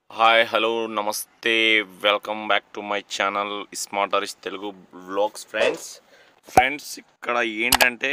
Hi hello నమస్తే welcome back to my channel smart Arish Telugu vlogs friends friends ఇక్కడ ఏంటంటే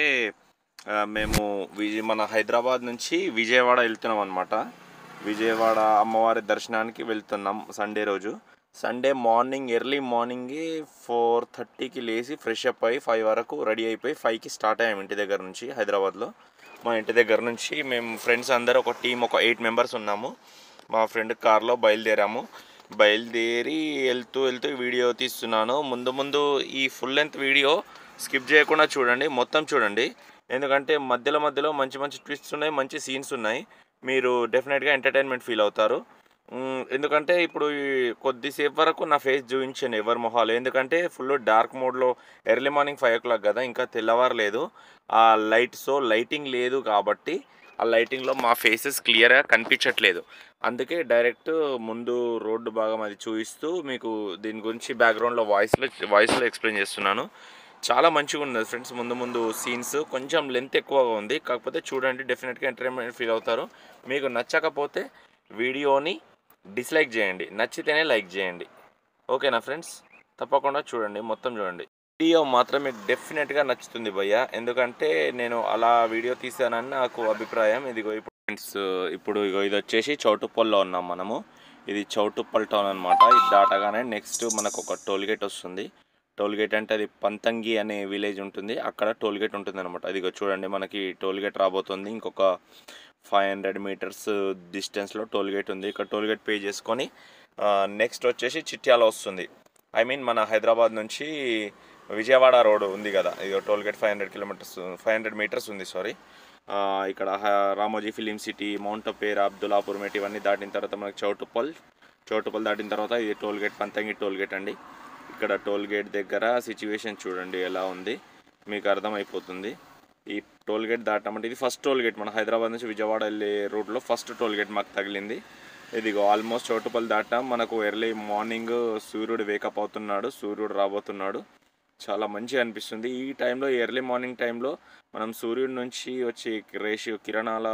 ఆ, మేము విజయ మన హైదరాబాద్ నుంచి విజయవాడ వెళ్తున్నాం అనమాట విజయవాడ అమ్మవారి దర్శనానికి వెళ్తున్నాం సండే రోజు సండే మార్నింగ్ ఎర్లీ మార్నింగే ఫోర్ థర్టీకి లేచి ఫ్రెష్ అప్ అయ్యి ఫైవ్ వరకు రెడీ అయిపోయి ఫైవ్కి స్టార్ట్ అయ్యాము ఇంటి దగ్గర నుంచి హైదరాబాద్లో మా ఇంటి దగ్గర నుంచి మేము ఫ్రెండ్స్ అందరూ ఒక టీం ఒక ఎయిట్ మెంబర్స్ ఉన్నాము మా ఫ్రెండ్ కార్లో బయలుదేరాము బయలుదేరి వెళ్తూ వెళ్తూ వీడియో తీస్తున్నాను ముందు ముందు ఈ ఫుల్ లెంత్ వీడియో స్కిప్ చేయకుండా చూడండి మొత్తం చూడండి ఎందుకంటే మధ్యలో మధ్యలో మంచి మంచి ట్విస్ట్స్ ఉన్నాయి మంచి సీన్స్ ఉన్నాయి మీరు డెఫినెట్గా ఎంటర్టైన్మెంట్ ఫీల్ అవుతారు మ్, ఎందుకంటే ఇప్పుడు ఈ కొద్దిసేపు వరకు నా ఫేస్ చూపించాను ఎవరి మొహాలు ఎందుకంటే ఫుల్ డార్క్ మోడ్లో early morning five o'clock కదా ఇంకా తెల్లవారలేదు ఆ లైట్ సో లైటింగ్ లేదు కాబట్టి ఆ లైటింగ్లో మా ఫేసెస్ క్లియర్గా కనిపించట్లేదు అందుకే డైరెక్ట్ ముందు రోడ్డు భాగం అది చూపిస్తూ మీకు దీని గురించి బ్యాక్గ్రౌండ్లో వాయిస్లో వాయిస్లో ఎక్స్ప్లెయిన్ చేస్తున్నాను చాలా మంచిగా ఉన్నది ఫ్రెండ్స్ ముందు ముందు సీన్స్ కొంచెం లెంత్ ఎక్కువగా ఉంది కాకపోతే చూడండి డెఫినెట్గా ఎంటర్టైన్మెంట్ ఫీల్ అవుతారు మీకు నచ్చకపోతే వీడియోని డిస్లైక్ చేయండి నచ్చితేనే లైక్ చేయండి ఓకేనా ఫ్రెండ్స్ తప్పకుండా చూడండి మొత్తం చూడండి వీడియో మాత్రం మీకు డెఫినెట్గా నచ్చుతుంది భయ్య ఎందుకంటే నేను అలా వీడియో తీసానని నాకు అభిప్రాయం ఇదిగో ఇప్పుడు ఫ్రెండ్స్ ఇప్పుడు ఇగో ఇది వచ్చేసి చౌటుప్పల్లో ఉన్నాం మనము ఇది చౌటుప్పల్ టౌన్ అనమాట ఇది దాటగానే నెక్స్ట్ మనకు ఒక టోల్ గేట్ వస్తుంది టోల్ గేట్ అంటే అది పంతంగి అనే విలేజ్ ఉంటుంది అక్కడ టోల్ గేట్ ఉంటుంది అనమాట ఇదిగో చూడండి మనకి టోల్ గేట్ రాబోతుంది ఇంకొక ఫైవ్ హండ్రెడ్ మీటర్స్ డిస్టెన్స్లో టోల్ గేట్ ఉంది ఇక్కడ టోల్ గేట్ పే చేసుకొని నెక్స్ట్ వచ్చేసి చిట్యాల వస్తుంది ఐ మీన్ మన హైదరాబాద్ నుంచి విజయవాడ రోడ్ ఉంది కదా ఇది toll gate five hundred kilometres five hundred metres ఉంది సారీ ఇక్కడ హ- రామోజీ ఫిలిం సిటీ మౌంట్ పేర్ అబ్దుల్లాపూర్ మేట్ ఇవన్నీ దాటిన తర్వాత మనకి చౌటుప్పల్ చౌటుప్పల్ దాటిన తర్వాత ఇది toll gate Pantangi toll gate అండి ఇక్కడ టోల్ గేట్ దగ్గర సిచ్యువేషన్ చూడండి ఎలా ఉంది మీకు అర్థమైపోతుంది ఈ టోల్ గేట్ దాటామంటే ఇది ఫస్ట్ టోల్ గేట్ మన హైదరాబాద్ నుంచి విజయవాడ వెళ్ళే రూట్లో ఫస్ట్ టోల్ గేట్ మాకు తగిలింది ఇదిగో ఆల్మోస్ట్ చౌటుపల్లి దాటాం మనకు ఎర్లీ మార్నింగ్ సూర్యుడు వేకప్ అవుతున్నాడు సూర్యుడు రాబోతున్నాడు చాలా మంచిగా అనిపిస్తుంది ఈ టైంలో ఎర్లీ మార్నింగ్ టైంలో మనం సూర్యుడి నుంచి వచ్చే రేషియో కిరణాల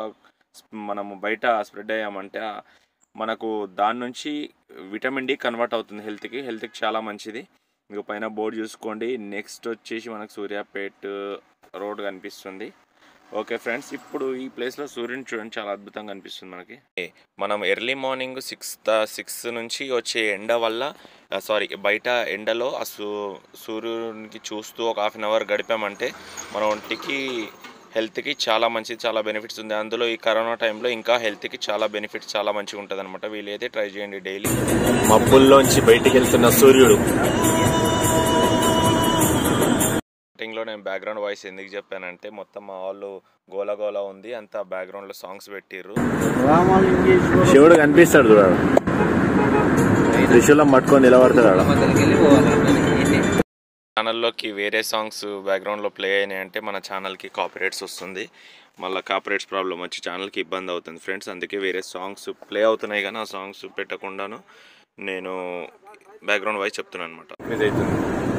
మనము బయట స్ప్రెడ్ అయ్యామంటే ఆ మనకు దాని నుంచి విటమిన్ డి కన్వర్ట్ అవుతుంది హెల్త్కి హెల్త్కి చాలా మంచిది ఇంక పైన బోర్డు చూసుకోండి నెక్స్ట్ వచ్చేసి మనకు సూర్యాపేట్ రోడ్ కనిపిస్తుంది ఓకే ఫ్రెండ్స్ ఇప్పుడు ఈ ప్లేస్లో సూర్యుని చూడండి చాలా అద్భుతంగా కనిపిస్తుంది మనకి ఏ, మనం ఎర్లీ మార్నింగ్ సిక్స్ సిక్స్ నుంచి వచ్చే ఎండ వల్ల సారీ బయట ఎండలో ఆ సూ సూర్యునికి చూస్తూ ఒక హాఫ్ అన్ అవర్ గడిపామంటే మన ఒంటికి హెల్త్కి చాలా మంచిది చాలా బెనిఫిట్స్ ఉంది అందులో ఈ కరోనా టైంలో ఇంకా హెల్త్కి చాలా బెనిఫిట్స్ చాలా మంచిగా ఉంటుంది అనమాట వీలైతే ట్రై చేయండి డైలీ మబ్బుల్లోంచి బయటికి వెళ్తున్న సూర్యుడు స్టార్టింగ్లో నేను బ్యాక్గ్రౌండ్ వాయిస్ ఎందుకు చెప్పానంటే మొత్తం మా వాళ్ళు గోల గోల ఉంది అంతా బ్యాక్గ్రౌండ్లో సాంగ్స్ పెట్టిర్రు శివుడు కనిపిస్తాడు చూడాడు త్రిశూలం పట్టుకొని నిలబడతాడు ఛానల్లోకి వేరే సాంగ్స్ బ్యాక్గ్రౌండ్లో ప్లే అయినాయి అంటే మన ఛానల్కి కాపరేట్స్ వస్తుంది మళ్ళీ కాపరేట్స్ ప్రాబ్లం వచ్చి ఛానల్కి ఇబ్బంది అవుతుంది ఫ్రెండ్స్ అందుకే వేరే సాంగ్స్ ప్లే అవుతున్నాయి కానీ ఆ సాంగ్స్ పెట్టకుండాను నేను బ్యాక్గ్రౌండ్ వాయిస్ చెప్తున్నాను అనమాట ఇదైతుంది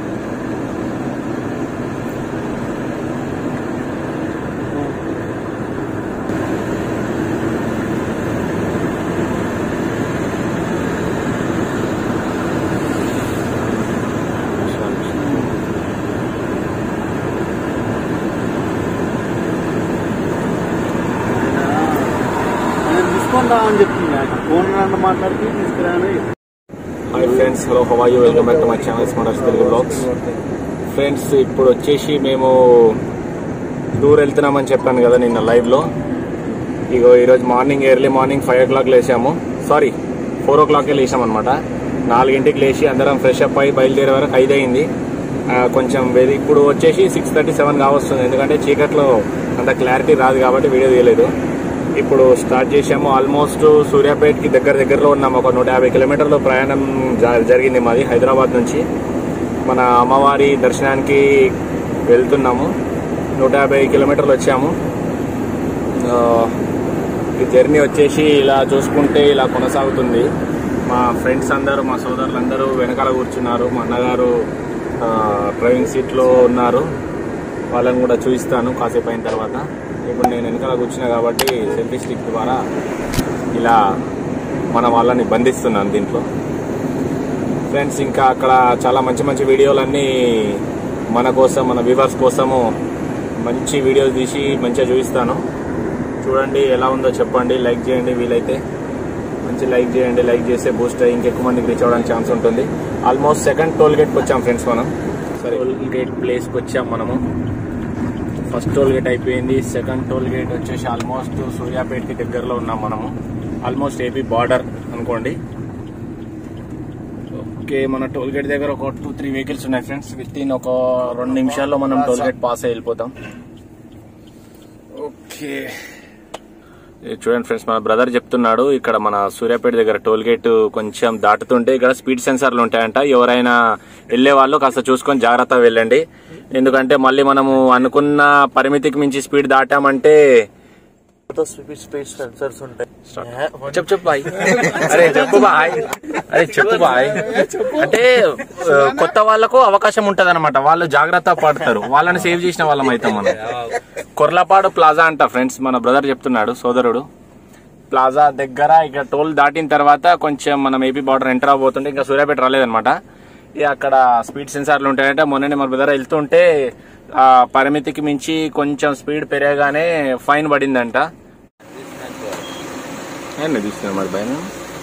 తీసుకుంటా అని చెప్తుంది ఆయన ఫోన్ నన్ను మాట్లాడితే తీసుకురాని hi friends hello how are you welcome back to my channel smart Telugu vlogs friends ఇప్పుడు వచ్చేసి మేము టూర్ వెళ్తున్నామని చెప్పాను కదా నిన్న లైవ్లో ఇగో ఈరోజు morning early morning five o'clock లేసాము సారీ ఫోర్ ఓ క్లాక్కే లేసాం అనమాట నాలుగింటికి లేచి అందరం ఫ్రెష్ అప్ అయ్యి బయలుదేరే వరకు ఐదు అయింది ఆ, కొంచెం వెరీ ఇప్పుడు వచ్చేసి సిక్స్ థర్టీ సెవెన్ కావస్తుంది ఎందుకంటే చీకట్లో అంత క్లారిటీ రాదు కాబట్టి వీడియో తీయలేదు ఇప్పుడు స్టార్ట్ చేసాము ఆల్మోస్ట్ సూర్యాపేటకి దగ్గర దగ్గరలో ఉన్నాము ఒక నూట యాభై కిలోమీటర్ల ప్రయాణం జ- జరిగింది మాది హైదరాబాద్ నుంచి మన అమ్మవారి దర్శనానికి వెళ్తున్నాము నూట యాభై కిలోమీటర్లు వచ్చాము ఆ, ఈ జర్నీ వచ్చేసి ఇలా చూసుకుంటే ఇలా కొనసాగుతుంది మా ఫ్రెండ్స్ అందరూ మా సోదరులందరూ వెనకాల కూర్చున్నారు మా అన్నగారు ఆ, డ్రైవింగ్ సీట్లో ఉన్నారు వాళ్ళని కూడా చూపిస్తాను కాసేపు అయిన తర్వాత ఇప్పుడు నేను వెనకాల కూర్చున్నా కాబట్టి సెల్ఫీ స్టిక్ ద్వారా ఇలా మన వాళ్ళని బంధిస్తున్నాను దీంట్లో ఫ్రెండ్స్ ఇంకా అక్కడ చాలా మంచి మంచి వీడియోలన్నీ మన కోసం మన వ్యూవర్స్ కోసము మంచి వీడియోస్ తీసి మంచిగా చూపిస్తాను చూడండి ఎలా ఉందో చెప్పండి లైక్ చేయండి వీలైతే మంచి లైక్ చేయండి లైక్ చేస్తే బూస్ట్ అయ్యి ఇంకెక్కువ మందికి రీచ్ అవ్వడానికి ఛాన్స్ ఉంటుంది ఆల్మోస్ట్ సెకండ్ టోల్ గేట్కి వచ్చాం ఫ్రెండ్స్ మనం సరే టోల్ గేట్ ప్లేస్కి వచ్చాం మనము ఫస్ట్ టోల్ గేట్ అయిపోయింది సెకండ్ టోల్ గేట్ వచ్చేసి ఆల్మోస్ట్ సూర్యాపేటకి దగ్గరలో ఉన్నాం మనము ఆల్మోస్ట్ ఏపీ బార్డర్ అనుకోండి ఓకే మన టోల్ గేట్ దగ్గర ఒక టూ త్రీ వెహికల్స్ ఉన్నాయి ఫ్రెండ్స్ విత్ ఇన్ ఒక రెండు నిమిషాల్లో మనం టోల్ గేట్ పాస్ అయి వెళ్ళిపోతాం ఓకే ఇది చూడండి ఫ్రెండ్స్ మన బ్రదర్ చెప్తున్నాడు ఇక్కడ మన సూర్యాపేట దగ్గర టోల్ గేట్ కొంచెం దాటుతుంటే ఇక్కడ స్పీడ్ సెన్సార్లు ఉంటాయంట ఎవరైనా వెళ్లే వాళ్ళు కాస్త చూసుకొని జాగ్రత్తగా వెళ్ళండి ఎందుకంటే మళ్ళీ మనము అనుకున్న పరిమితికి మించి స్పీడ్ దాటామంటే స్పీడ్ స్పీడ్ సెన్సర్స్ ఉంటాయి చెప్పు చెప్పు బాయ్ అరే చెప్పు బాయ్ అరే చెప్పు బాయ్ అంటే ఆ, కొత్త వాళ్ళకు అవకాశం ఉంటది అనమాట వాళ్ళు జాగ్రత్త పడతారు వాళ్ళని సేవ్ చేసిన వాళ్ళం అవుతాం మనం కొర్లపాడు ప్లాజా అంట ఫ్రెండ్స్ మన బ్రదర్ చెప్తున్నాడు సోదరుడు ప్లాజా దగ్గర ఇక టోల్ దాటిన తర్వాత కొంచెం మనం ఏపీ బార్డర్ ఎంటర్ అవబోతుంటే ఇంకా సూర్యాపేట రాలేదన్నమాట ఇక అక్కడ స్పీడ్ సెన్సార్లు ఉంటాయంటే మొన్ననే మన బ్రదర్ వెళ్తుంటే ఆ పరిమితికి మించి కొంచెం స్పీడ్ పెరగగానే ఫైన్ పడిందంట ఏంటి తీసుకున్నా మరి పైన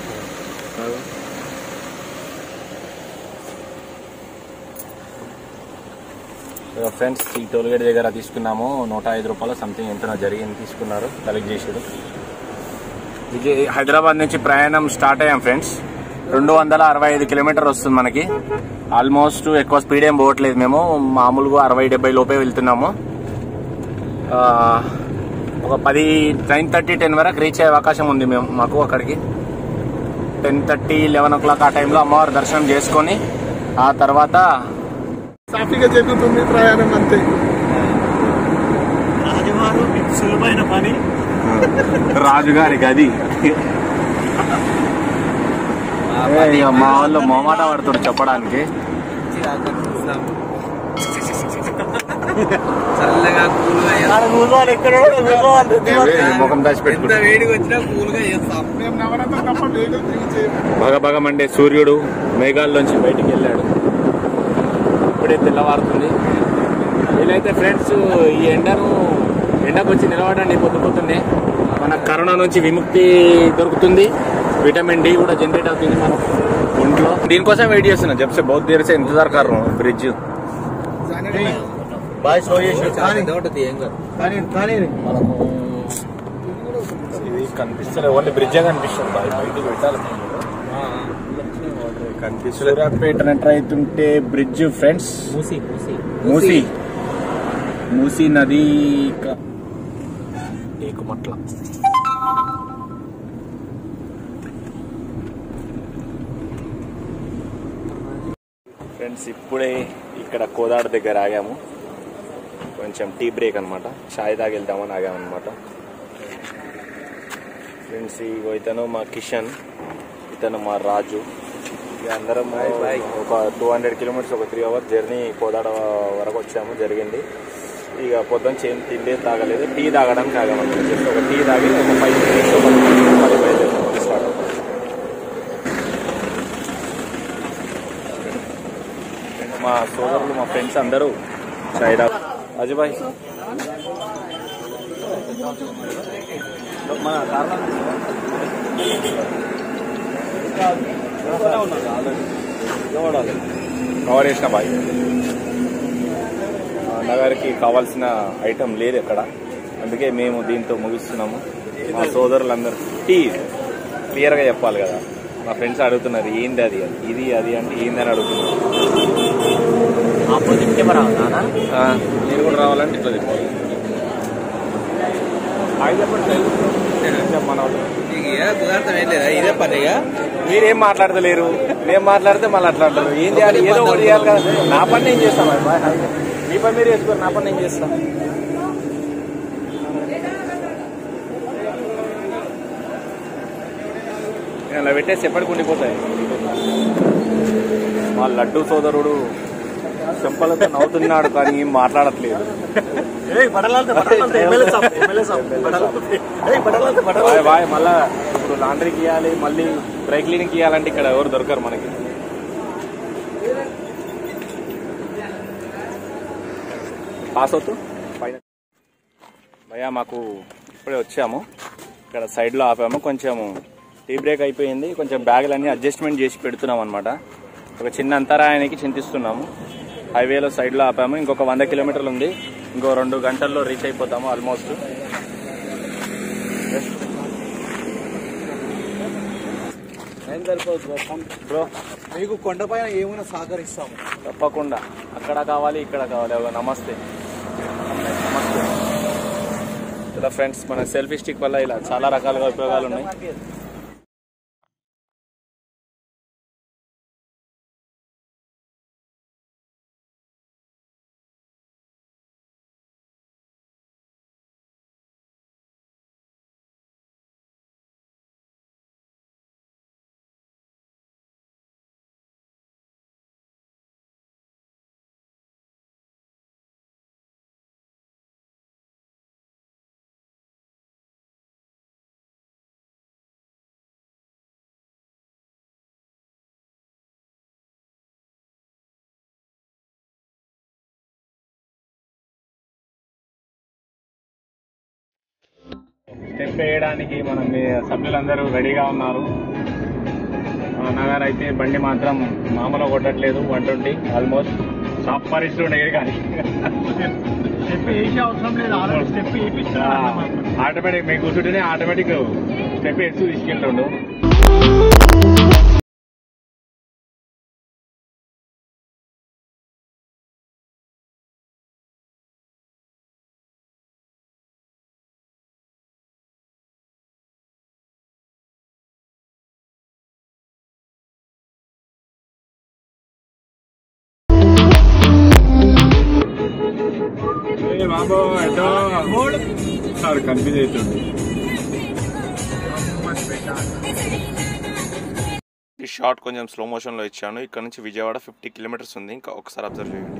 ఫ్రెండ్స్ ఈ టోల్ గేట్ దగ్గర తీసుకున్నాము నూట ఐదు రూపాయలు సంథింగ్ ఎంతనో జరిగింది తీసుకున్నారు కలెక్ట్ చేసాడు ఇది హైదరాబాద్ నుంచి ప్రయాణం స్టార్ట్ అయ్యాం ఫ్రెండ్స్ రెండు వందల అరవై ఐదు కిలోమీటర్ వస్తుంది మనకి ఆల్మోస్ట్ ఎక్కువ స్పీడ్ ఏం పోవట్లేదు మేము మామూలుగా అరవై డెబ్బై లోపే వెళ్తున్నాము ఆ, ఒక పది నైన్ థర్టీ టెన్ వరకు రీచ్ అయ్యే అవకాశం ఉంది మేము మాకు అక్కడికి ten thirty eleven o'clock ఆ టైంలో అమ్మవారి దర్శనం చేసుకొని ఆ తర్వాత సాఫీగా జరుగుతుంది ప్రయాణం అంతే రాజువారు సులభమైన పని రాజుగారి గది ఇక మా వాళ్ళు మొమాట పడుతున్నారు చెప్పడానికి చల్లగా కూల్గా కూర్చోవాలి ఎక్కడ ఈ ముఖం దాచి ఎంత పెట్టుకుంటారు వేడిగా వచ్చినా కూల్గా చేస్తాం మేము నవరత్నం తప్ప వేగం తిరిగి చేయము భగభగమండే సూర్యుడు మేఘాల్లోంచి బయటికి వెళ్ళాడు ఇప్పుడే తెల్లవారుతుంది వీలైతే ఫ్రెండ్స్ ఈ ఎండను ఎండకు వచ్చి నిలబడండి పొద్దు పొద్దున్నే మన కరోనా నుంచి విముక్తి దొరుకుతుంది విటమిన్ డి కూడా జనరేట్ అవుతుంది మన ఒంట్లో దీనికోసం వెయిట్ చేస్తున్నా జబ్సే బౌద్ధ దేర్ సే ఇంతజార్ కర్ రहा हूं బ్రిడ్జ్ బాయ్ స్లో చేసి కానీ ఉంటుంది ఏం కాదు కానీ కానీ మనకు ఇది కనిపిస్తలే ఓన్లీ బ్రిడ్జే కనిపిస్తుంది బాయ్ బయటికి పెట్టాలి కనిపిస్తుంది సూర్యాపేట ఎంటర్ అవుతుంటే బ్రిడ్జ్ ఫ్రెండ్స్ మూసి మూసి మూసి మూసి నది క- ఏకుమట్ల ఫ్రెండ్స్ ఇప్పుడే ఇక్కడ కోదాడ దగ్గర ఆగాము కొంచెం టీ బ్రేక్ అనమాట చాయ్ తాగి వెళ్దామని ఆగామన్నమాట ఫ్రెండ్స్ ఇగో ఇతను మా కిషన్ ఇతను మా రాజు ఇక అందరం ఒక టూ హండ్రెడ్ కిలోమీటర్స్ ఒక త్రీ అవర్స్ జర్నీ కోదాడ వరకు వచ్చాము జరిగింది ఇక పొద్దున్న చేయం తిండే తాగలేదు టీ తాగడానికి ఆగామన్నమాట జస్ట్ ఒక టీ తాగి ఒక ఫైవ్ మినిట్స్ ఒక పది బయలుదేరి స్టార్ట్ అవుతాం మా సోదరులు మా ఫ్రెండ్స్ అందరూ చాయ్ తాగు అజుబాయ్ మన కారణం కవర్ చేసిన బాయ్ ఆ, నగర్కి కావాల్సిన ఐటమ్ లేదు ఎక్కడ అందుకే మేము దీంతో ముగిస్తున్నాము మా సోదరులందరూ టీ క్లియర్గా చెప్పాలి కదా మా ఫ్రెండ్స్ అడుగుతున్నారు ఏంది అది అని. ఇది అది అంటే ఏంది అని అడుగుతున్నారు ఆపోజిట్ కెమెరా ఆ, మీరు కూడా రావాలంటే ఇట్లా చెప్పాలి హాయ్ చెప్పండి మన వాళ్ళు. నీకు ఏ కుదార్థం ఏం లేదా ఇదే పనిగా మీరేం మాట్లాడతలేరు నేను మాట్లాడితే మళ్ళీ అట్లా అంటారు ఏం చేయాలి ఏదో ఒకటి చేయాలి కదా నా పని నేను చేస్తాను మరి. Bye, hi. మీ పని మీరు చేసుకోరు నా పని నేను చేస్తాను అలా పెట్టేసి ఎప్పటికి ఉండిపోతాయి మా లడ్డు సోదరుడు చెంపలతో నవ్వుతున్నాడు కానీ ఏం మాట్లాడట్లేదు ఏయ్ పడలాlte పడలాlte ఎమ్మెల్యే సాబ్ ఎమ్మెల్యే సాబ్ పడలాlte ఏయ్ పడలాlte బాయ్ బాయ్ మళ్ళా ఇప్పుడు లాండ్రీకి ఇవ్వాలి మళ్ళీ డ్రై క్లీనింగ్ ఇవ్వాలంటే ఇక్కడ ఎవరు దొరకరు మనకి పాస్ అవుతూ పైన భయ్యా మాకు ఇప్పుడే వచ్చాము ఇక్కడ సైడ్లో ఆపాము కొంచెము టీ బ్రేక్ అయిపోయింది కొంచెం బ్యాగులన్నీ అడ్జస్ట్మెంట్ చేసి పెడుతున్నాం అనమాట ఒక చిన్న అంతరాయానికి చింతిస్తున్నాము హైవేలో సైడ్లో ఆపాము ఇంకొక వంద కిలోమీటర్లు ఉంది ఇంకో రెండు గంటల్లో రీచ్ అయిపోతాము ఆల్మోస్ట్ ఏం సరిపోదు బ్రో మీకు కొండపైన ఏమైనా సహకరిస్తాము తప్పకుండా అక్కడ కావాలి ఇక్కడ కావాలి ఒక నమస్తే నమస్తే ఇలా ఫ్రెండ్స్ మన సెల్ఫీ స్టిక్ వల్ల ఇలా చాలా రకాలుగా ఉపయోగాలు ఉన్నాయి స్టెప్ వేయడానికి మన మీ సభ్యులందరూ రెడీగా ఉన్నారు మా అన్నగారు అయితే బండి మాత్రం మామూలు కొట్టట్లేదు వన్ ట్వంటీ ఆల్మోస్ట్ షాప్ పరిస్థితి కానీ స్టెప్ వేసే అవసరం లేదు ఆల్రెడీ స్టెప్ ఆటోమేటిక్ మీకు కూర్చుంటేనే ఆటోమేటిక్ స్టెప్ వేస్తూ తీసుకెళ్తుండు బాబు ఎటో సార్ కన్ఫ్యూజ్ అవుతుంది ఈ షార్ట్ కొంచెం స్లో మోషన్లో ఇచ్చాను ఇక్కడ నుంచి విజయవాడ ఫిఫ్టీ కిలోమీటర్స్ ఉంది ఇంకా ఒకసారి అబ్జర్వ్ చేయండి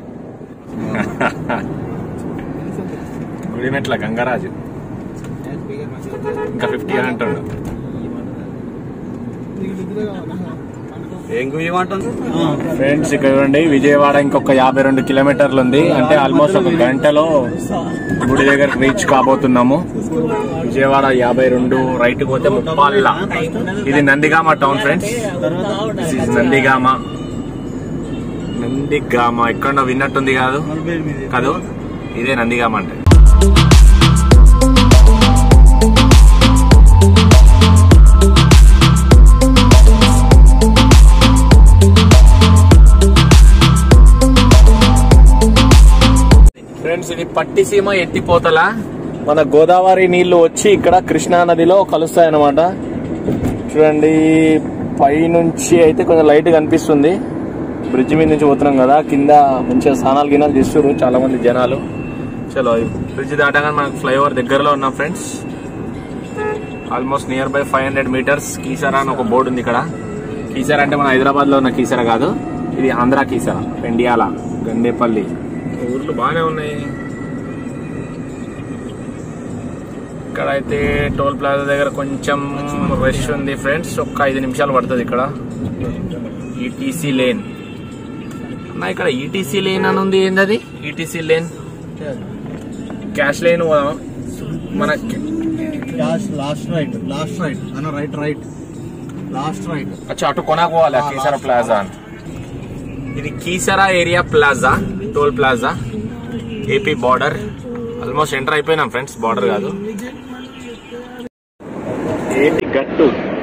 గుడిమెట్ల గంగరాజు ఇంకా ఫిఫ్టీ అని అంటుండు ఏం గుయ్యమంటుంది ఫ్రెండ్స్ ఇక్కడ చూడండి విజయవాడ ఇంకొక యాభై రెండు కిలోమీటర్లు ఉంది అంటే ఆల్మోస్ట్ ఒక గంటలో గుడి దగ్గరకు రీచ్ కాబోతున్నాము విజయవాడ యాభై రెండు రైట్ పోతే ముప్పాళ్ళ ఇది Nandigama town friends this is Nandigama Nandigama ఎక్కడ విన్నట్టుంది కాదు కాదు ఇదే నందిగామ అంటే ఫ్రెండ్స్ ఇది పట్టిసీమ ఎత్తిపోతల మన గోదావరి నీళ్లు వచ్చి ఇక్కడ కృష్ణా నదిలో కలుస్తాయి అన్నమాట చూడండి పైనుంచి అయితే కొంచెం లైట్ కనిపిస్తుంది బ్రిడ్జ్ మీద నుంచి పోతున్నాం కదా కింద మంచిగా స్నానాలు గినాలు చేస్తున్నారు చాలా మంది జనాలు చలో బ్రిడ్జ్ దాటగానే మనకు ఫ్లైఓవర్ దగ్గరలో ఉన్నాం friends almost near by five hundred metres Keesara అని ఒక బోర్డు ఉంది ఇక్కడ కీసరా అంటే మన హైదరాబాద్ లో ఉన్న కీసరా కాదు ఇది ఆంధ్ర కీసరా పెండియాల గండేపల్లి ఊర్లు బాగానే ఉన్నాయి ఇక్కడ అయితే టోల్ ప్లాజా దగ్గర కొంచెం రష్ ఉంది ఫ్రెండ్స్ ఒక్క ఐదు నిమిషాలు పడుతుంది ఇక్కడ ఈటీసీ లేన్ అన్న ఇక్కడ ఈటీసీ లేన్ అని ఉంది ఏందది ఈటీసీ లేన్ క్యాష్ లేన్ మన లాస్ట్ రైట్ లాస్ట్ రైట్ అన్న రైట్ రైట్ లాస్ట్ రైట్ అచ్చా అటు కొనకోవాలి కీసరా ప్లాజా అని ఇది Keesara area plaza toll plaza AP border almost enter అయిపోయినాం ఫ్రెండ్స్ బార్డర్ కాదు ఏపీ గట్టు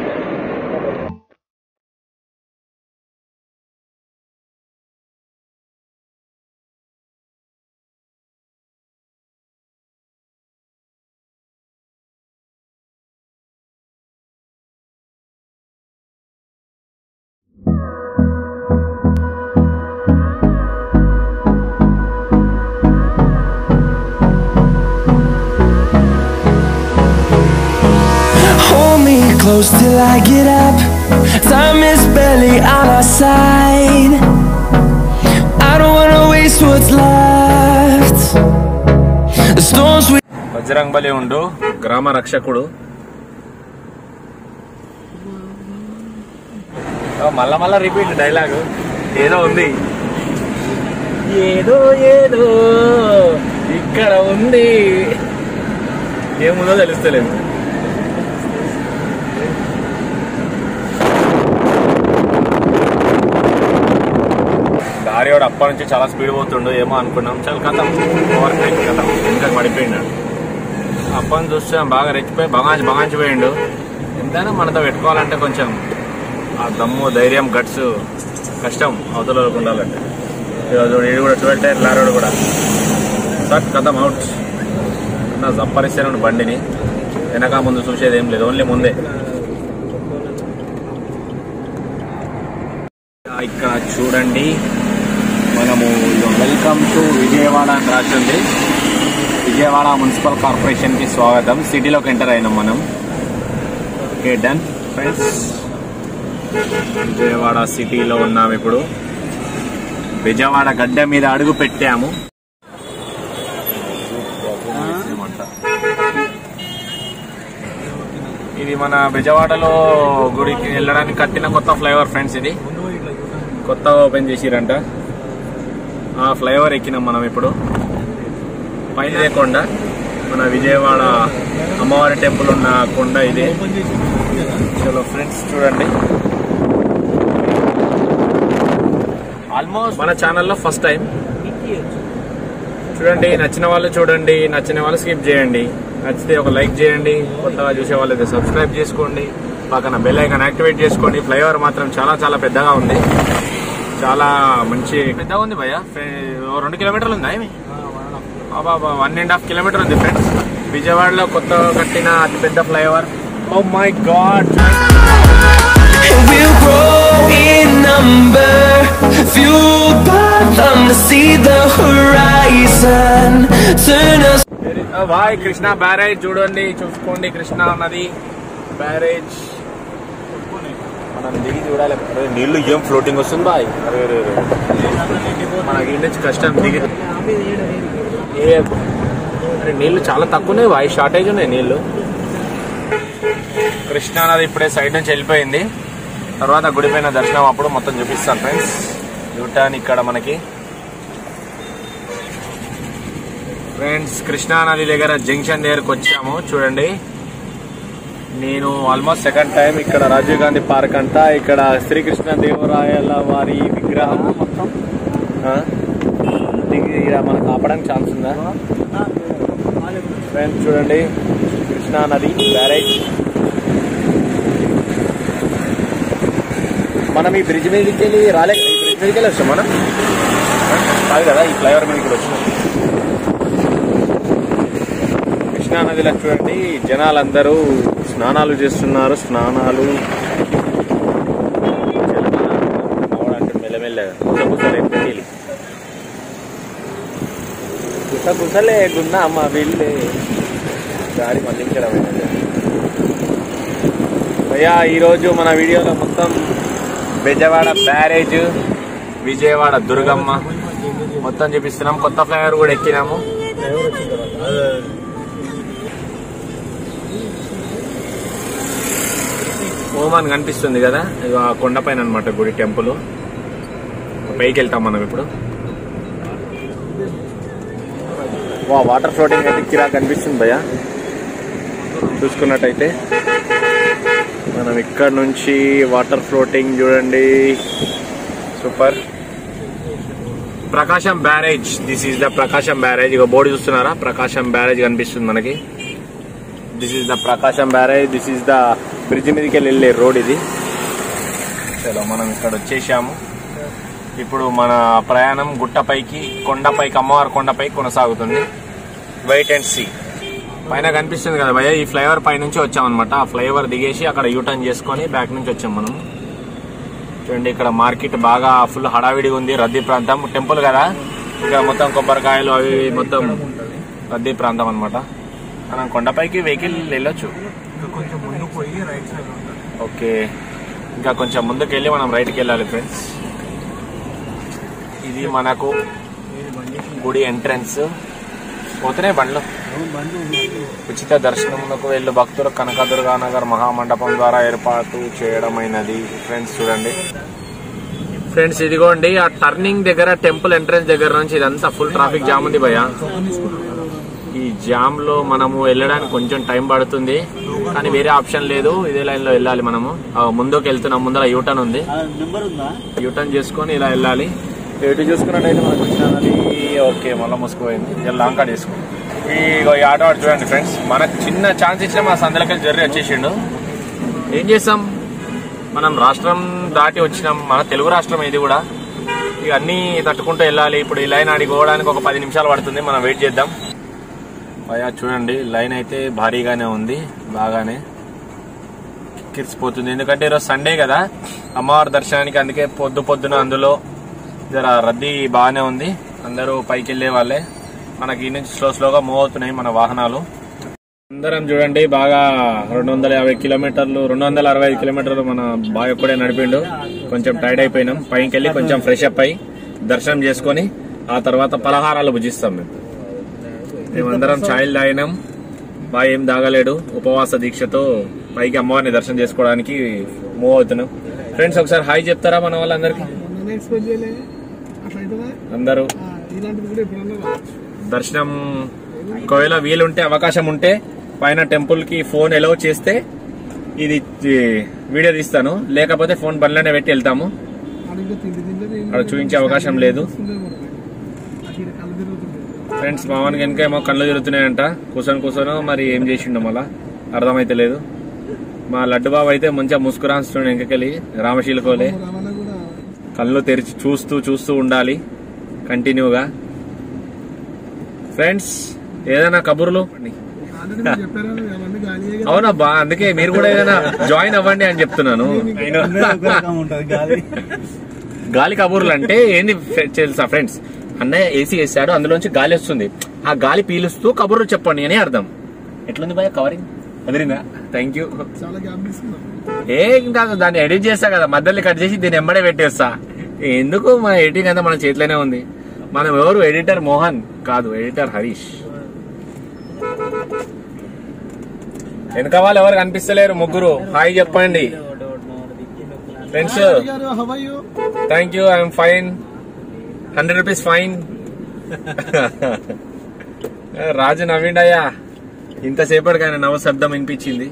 Hold me close till I get up. Time is barely on our side. I don't wanna waste what's left. The storms we Bajrang Bali ఉండు గ్రామ రక్షకుడు మళ్ళా మళ్ళా repeat dialogue ఏదో ఉంది ఏదో ఏదో ఇక్కడ ఉంది ఏముందో తెలుస్తలేదు దారివాడు అప్పటి నుంచి చాలా స్పీడ్ పోతుండు ఏమో అనుకున్నాం చాలా కథం ఓవర్ టైం కథం ఇంకా పడిపోయిండు అప్పని చూస్తే బాగా రెచ్చిపోయి బగాంచి బగాంచి పోయిండు ఎంతైనా మనతో పెట్టుకోవాలంటే కొంచెం ఆ దమ్ము ధైర్యం గట్స్ కష్టం అవతల వాళ్ళకు ఉండాలంటే ఈరోజు ఇది కూడా ట్వెల్వ్ టైర్ లారోడు కూడా సార్ కథం అవుట్ నా జప్పరిస్తాను బండిని వెనక ముందు చూసేది ఏం లేదు ఓన్లీ ముందే ఇక్కడ చూడండి మనము వెల్కమ్ టు విజయవాడ అని రాసింది విజయవాడ మున్సిపల్ కార్పొరేషన్ కి స్వాగతం సిటీలోకి ఎంటర్ అయినాం మనం ఓకే డన్ ఫ్రెండ్స్ విజయవాడ సిటీలో ఉన్నాం ఇప్పుడు విజయవాడ గడ్డ మీద అడుగు పెట్టాము ఇది మన విజయవాడలో గుడికి వెళ్ళడానికి కట్టిన కొత్త ఫ్లైఓవర్ ఫ్రెండ్స్ ఇది కొత్తగా ఓపెన్ చేసిరంట ఆ ఫ్లైఓవర్ ఎక్కినాం మనం ఇప్పుడు పైన కొండ మన విజయవాడ అమ్మవారి టెంపుల్ ఉన్న కొండ ఇది చలో ఫ్రెండ్స్ చూడండి ఆల్మోస్ట్ మన ఛానల్లో ఫస్ట్ టైం చూడండి నచ్చిన వాళ్ళు చూడండి నచ్చిన వాళ్ళు స్కిప్ చేయండి నచ్చితే ఒక లైక్ చేయండి కొత్తగా చూసే వాళ్ళు అయితే సబ్స్క్రైబ్ చేసుకోండి పక్కన బెల్ ఐకాన్ యాక్టివేట్ చేసుకోండి ఫ్లైఓవర్ మాత్రం చాలా చాలా పెద్దగా ఉంది చాలా మంచి పెద్దగా ఉంది భయ్య ఫే- ఓ రెండు కిలోమీటర్లు ఉందా ఏమి బాబా వన్ అండ్ హాఫ్ కిలోమీటర్ ఉంది ఫ్రెండ్స్ విజయవాడలో కొత్తగా కట్టిన అతిపెద్ద flyover oh my god We'll grow in number, fueled by them to see the horizon. Turn us bye Krishna barrage చూడండి చూసుకోండి కృష్ణా నది బ్యారేజ్ మనం దిగి చూడాలి అరే, నీళ్లు ఏం ఫ్లోటింగ్ వస్తుంది బాయ్ అరే, అరే, అరే. మనకి ఇంటి నుంచి కష్టం దిగి ఏ అరే నీళ్లు చాలా తక్కువనే బాయ్ షార్టేజ్ ఉన్నాయి నీళ్లు కృష్ణా నది ఇప్పుడే సైడ్ నుంచి వెళ్ళిపోయింది తర్వాత గుడిపైన దర్శనం అప్పుడు మొత్తం చూపిస్తాను ఫ్రెండ్స్ యూటర్న్ ఇక్కడ మనకి ఫ్రెండ్స్ కృష్ణా నది దగ్గర జంక్షన్ దగ్గరకు వచ్చాము చూడండి నేను ఆల్మోస్ట్ సెకండ్ టైం ఇక్కడ రాజీవ్ గాంధీ పార్క్ అంట ఇక్కడ శ్రీకృష్ణ దేవరాయల వారి విగ్రహం మొత్తం ఆ? దిగి ఇక్కడ మనకు ఆపడానికి ఛాన్స్ ఉందా ఫ్రెండ్స్ చూడండి కృష్ణా నది బ్యారేజ్ మనం ఈ బ్రిడ్జ్ మీదకి వెళ్ళి రాలే ఈ బ్రిడ్జ్ మీదకి వెళ్ళి వచ్చాం మనం కాదు కదా ఈ ఫ్లైఓవర్ మీదకి కూడా వచ్చాం కృష్ణా నదిలో చూడండి జనాలందరూ స్నానాలు చేస్తున్నారు స్నానాలు అంటే మెల్లమెల్లగా కుసలే కుస కుసలే గున్నా అమ్మ వీళ్ళే గాడి మళ్ళించడం అయ్యా ఈరోజు మన వీడియోలో మొత్తం విజయవాడ బ్యారేజ్ విజయవాడ దుర్గమ్మ మొత్తం చూపిస్తున్నాం కొత్త ఫ్లైఓవర్ కూడా ఎక్కినాము ఓమాన్ కనిపిస్తుంది కదా ఇగో ఆ కొండపైన అనమాట గుడి టెంపుల్ పైకి వెళ్తాం మనం ఇప్పుడు వా వాటర్ ఫ్లోటింగ్ అయితే కిరా కనిపిస్తుంది భయ్యా చూసుకున్నట్టయితే మనం ఇక్కడ నుంచి వాటర్ ఫ్లోటింగ్ చూడండి super Prakasam barrage this is the Prakasam barrage ఇక బోర్డు చూస్తున్నారా ప్రకాశం బ్యారేజ్ కనిపిస్తుంది మనకి this is the Prakasam barrage this is the bridge మీదకి వెళ్ళే రోడ్ ఇది చలో మనం ఇక్కడ వచ్చేసాము ఇప్పుడు మన ప్రయాణం గుట్టపైకి కొండపైకి అమ్మవారి కొండపైకి కొనసాగుతుంది వెయిట్ అండ్ సీ పైన కనిపిస్తుంది కదా భయ్య ఈ ఫ్లైఓవర్ పై నుంచి వచ్చామన్నమాట ఆ ఫ్లైఓవర్ దిగేసి అక్కడ యూటర్న్ చేసుకొని బ్యాక్ నుంచి వచ్చాం మనం చూడండి ఇక్కడ మార్కెట్ బాగా ఫుల్ హడావిడిగా ఉంది రద్దీ ప్రాంతం టెంపుల్ కదా ఇక్కడ మొత్తం కొబ్బరికాయలు అవి ఇవి మొత్తం రద్దీ ప్రాంతం అన్నమాట మనం కొండపైకి వెహికల్ వెళ్ళొచ్చు కొంచెం ముందు పోయి రైట్ సైడ్ ఉంటుంది ఓకే ఇంకా కొంచెం ముందుకు వెళ్ళి మనం రైట్కి వెళ్ళాలి ఫ్రెండ్స్ ఇది మనకు గుడి ఎంట్రన్స్ పోతున్నాయి బండ్లు ఉచిత దర్శనములకు వెళ్ళు భక్తులు కనకదుర్గా నగర్ మహామండపం ద్వారా ఏర్పాటు చేయడమైనది ఫ్రెండ్స్ చూడండి ఫ్రెండ్స్ ఇదిగోండి ఆ టర్నింగ్ దగ్గర టెంపుల్ ఎంట్రన్స్ దగ్గర నుంచి ఇదంతా ఫుల్ ట్రాఫిక్ జామ్ ఉంది భయ్య ఈ జామ్ లో మనము వెళ్ళడానికి కొంచెం టైం పడుతుంది కానీ వేరే ఆప్షన్ లేదు ఇదే లైన్ లో వెళ్ళాలి మనము ఆ, ముందుకు వెళ్తున్నాం ముందర యూటర్న్ ఉంది యూటర్న్ చేసుకొని ఇలా వెళ్ళాలి ఎటు చూసుకున్నట్టయితే మనకు వచ్చినది ఓకే మళ్ళీ మూసుకుపోయింది ఇలా లాంగ్ కార్డ్ చేసుకో ఈ ఇగో ఈ ఆటో వాడు చూడండి ఫ్రెండ్స్ మనకు చిన్న ఛాన్స్ ఇచ్చిన మా సందలకి జర్రీ వచ్చేసిండు ఏం చేస్తాం మనం రాష్ట్రం దాటి వచ్చినాం మన తెలుగు రాష్ట్రం ఇది కూడా ఇక అన్ని తట్టుకుంటూ వెళ్ళాలి ఇప్పుడు ఈ లైన్ ఆడికి పోవడానికి ఒక పది నిమిషాలు పడుతుంది మనం వెయిట్ చేద్దాం భయ్యా చూడండి లైన్ అయితే భారీగానే ఉంది బాగానే కిరిసిపోతుంది ఎందుకంటే ఈరోజు సండే కదా అమ్మవారి దర్శనానికి అందుకే పొద్దు పొద్దున అందులో జర రద్దీ బాగానే ఉంది అందరూ పైకి వెళ్ళే వాళ్ళే మనకి ఈ నుంచి స్లో స్లోగా మూవ్ అవుతున్నాయి మన వాహనాలు అందరం చూడండి బాగా రెండు వందల యాభై కిలోమీటర్లు రెండు వందల అరవై ఐదు కిలోమీటర్లు మన బాగా ఒక్కడే నడిపిండు కొంచెం టైర్డ్ అయిపోయినాం పైకి వెళ్ళి కొంచెం ఫ్రెష్ అప్ అయి దర్శనం చేసుకొని ఆ తర్వాత పలహారాలు భుజిస్తాం మేము మేమందరం ఛాయలు తాగినాం బాగా ఏం తాగలేడు ఉపవాస దీక్షతో పైకి అమ్మవారిని దర్శనం చేసుకోవడానికి మూవ్ అవుతున్నాం ఫ్రెండ్స్ ఒకసారి హాయ్ చెప్తారా మన వాళ్ళందరికీ ఎక్స్పెక్ట్ చేయలే అట్లా అవుతుందా అందరూ ఇలాంటిది కూడా ఎప్పుడన్నా రావచ్చు దర్శనం ఒకవేళ వీలుంటే అవకాశం ఉంటే పైన టెంపుల్ కి ఫోన్ ఎలవ్ చేస్తే ఇది ఈ, వీడియో తీస్తాను లేకపోతే ఫోన్ బండ్లోనే పెట్టి వెళ్తాము అడిగితే తిండి తింటే అక్కడ చూపించే అవకాశం లేదు అక్కడ కళ్ళు తిరుగుతుంది ఫ్రెండ్స్ మామూలుగా వెనక ఏమో కళ్ళు తిరుగుతున్నాయంట కూర్చొని కూర్చొని మరి ఏం చేసిండో మళ్ళా అర్థమైతే లేదు మా లడ్డు బాబు అయితే మంచిగా ముసుకురాస్తున్నాడు వెనకకెళ్ళి రామశీలకోలే రవాణా కూడా కళ్ళు తెరిచి చూస్తూ చూస్తూ ఉండాలి కంటిన్యూగా ఫ్రెండ్స్ ఏదైనా కబుర్లు ఆల్రెడీ మీరు చెప్పారా అవన్నీ గాలి అవునా బా అందుకే మీరు కూడా ఏదైనా జాయిన్ అవ్వండి అని చెప్తున్నాను ఉంటది గాలి గాలి కబూర్లు అంటే ఏంది ఫ్రె- తెలుసా ఫ్రెండ్స్ అన్నయ్య ఏసీ వేసాడు అందులోంచి గాలి వస్తుంది ఆ గాలి పీలుస్తూ కబుర్లు చెప్పండి అని అర్థం ఎట్లుంది భయ కవరింగ్ అదిరిందా థ్యాంక్ యూ చాలా గ్యాప్ తీసుకున్నాం ఏ ఇంకా దాన్ని ఎడిట్ చేస్తా కదా మధ్యలో కట్ చేసి దీన్ని ఎంబడే పెట్టేస్తా ఎందుకు మన ఎడిటింగ్ అంతా మన చేతిలోనే ఉంది మనం ఎవరు ఎడిటర్ మోహన్ కాదు ఎడిటర్ హరీష్ వెనక వాళ్ళు ఎవరు కనిపిస్తలేరు ముగ్గురు హాయ్ చెప్పండి ఫ్రెండ్స్ గారు how are you thank you I'm fine hundred rupees fine Raju నవ్విండయ్యా ఇంతసేపటికి ఆయన నవ శబ్దం వినిపించింది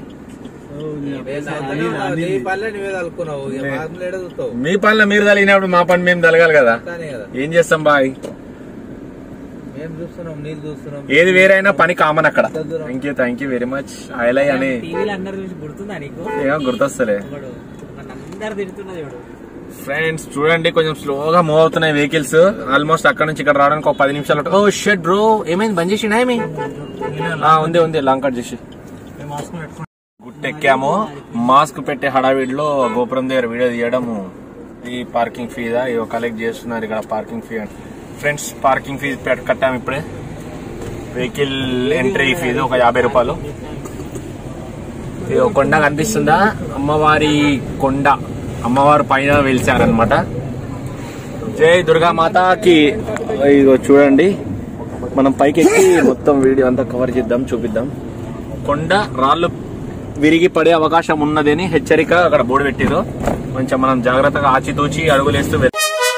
నీ పల్లె నువ్వే తలుకున్నావు ఇక మామూలు ఏడ చూస్తావు మీ పనిలో మీరు తలిగినప్పుడు మా పని మేము తలగాలి కదా కానీ కదా ఏం చేస్తాం బాయ్ మేము చూస్తున్నాం నీళ్ళు చూస్తున్నాం ఏది వేరైనా పని కామన్ అక్కడ thank you thank you very much ఐలై అని టీవీలో అందరు చూసి గుర్తుందా నీకు ఏమో గుర్తొస్తలే ఒకడు నన్ను అందరు తిడుతున్నది ఇప్పుడు ఫ్రెండ్స్ చూడండి కొంచెం స్లోగా మూవ్ అవుతున్నాయి వెహికల్స్ ఆల్మోస్ట్ అక్కడ నుంచి ఇక్కడ రావడానికి ఒక పది నిమిషాలు ఓ షెట్ బ్రో ఏమైంది బంద్ చేసిండా ఏమి ఆ, ఉంది ఉంది లాంగ్ కట్ చేసి గుట్టెక్కాము మాస్క్ పెట్టే హడావిడిలో గోపురం దగ్గర వీడియో తీయడము ఈ పార్కింగ్ ఫీజా ఇవో కలెక్ట్ చేస్తున్నారు ఇక్కడ parking fee friends parking fee పెట్- కట్టాము ఇప్పుడే వెహికల్ ఎంట్రీ ఫీజు ఒక యాభై రూపాయలు ఇది ఒక కొండ కనిపిస్తుందా అమ్మవారి కొండ అమ్మవారు పైన వెలిసారనమాట జై దుర్గా మాతాకి ఇదిగో చూడండి మనం పైకి ఎక్కి మొత్తం వీడియో అంతా కవర్ చేద్దాం చూపిద్దాం కొండ రాళ్ళు విరిగి పడే అవకాశం ఉన్నదని హెచ్చరిక అక్కడ బోర్డు పెట్టారు కొంచెం మనం జాగ్రత్తగా ఆచితూచి అడుగులేస్తూ వెళ్-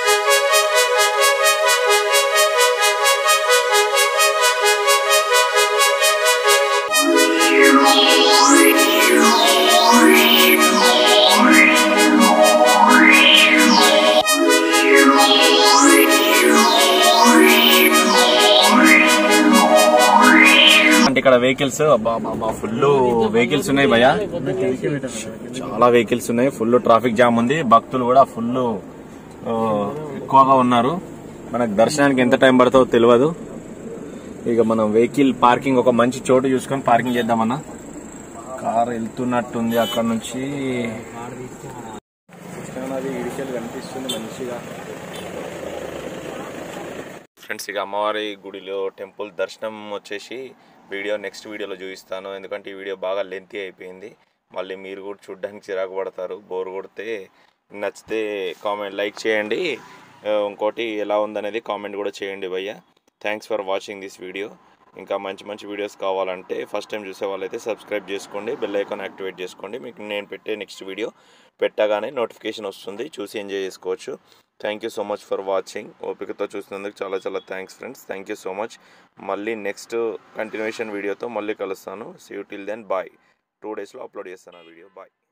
అంటే ఇక్కడ వెహికల్స్ ఫుల్ వెహికల్స్ ఉన్నాయి భయ చాలా వెహికల్స్ ఉన్నాయి ఫుల్ ట్రాఫిక్ జామ్ ఉంది భక్తులు కూడా ఫుల్ ఎక్కువగా ఉన్నారు మనకు దర్శనానికి ఎంత టైం పడుతుందో తెలియదు ఇక మనం వెహికల్ పార్కింగ్ ఒక మంచి చోటు చూసుకొని పార్కింగ్ చేద్దామన్నా కార్ వెళ్తున్నట్టుంది అక్కడ నుంచి కృష్ణానది ఇడికెళ్ళి కనిపిస్తుంది మంచిగా ఫ్రెండ్స్ ఇక అమ్మవారి గుడిలో టెంపుల్ దర్శనం వచ్చేసి వీడియో నెక్స్ట్ వీడియోలో చూపిస్తాను ఎందుకంటే ఈ వీడియో బాగా లెంతీ అయిపోయింది మళ్ళీ మీరు కూడా చూడడానికి చిరాకు పడతారు బోర్ కొడితే నచ్చితే కామెంట్ లైక్ చేయండి ఆ, ఇంకోటి ఎలా ఉందనేది కామెంట్ కూడా చేయండి భయ్య thanks for watching this video ఇంకా మంచి మంచి వీడియోస్ కావాలంటే ఫస్ట్ టైం చూసే వాళ్ళైతే సబ్స్క్రైబ్ చేసుకోండి బెల్ ఐకాన్ యాక్టివేట్ చేసుకోండి మీకు నేను పెట్టే నెక్స్ట్ వీడియో పెట్టగానే నోటిఫికేషన్ వస్తుంది చూసి ఎంజాయ్ చేసుకోవచ్చు thank you so much for watching ఓపికతో చూసినందుకు చాలా చాలా thanks friends thank you so much మళ్ళీ నెక్స్ట్ కంటిన్యూషన్ వీడియోతో మళ్ళీ కలుస్తాను see you till then bye two డేస్లో అప్లోడ్ చేస్తాను ఆ వీడియో బాయ్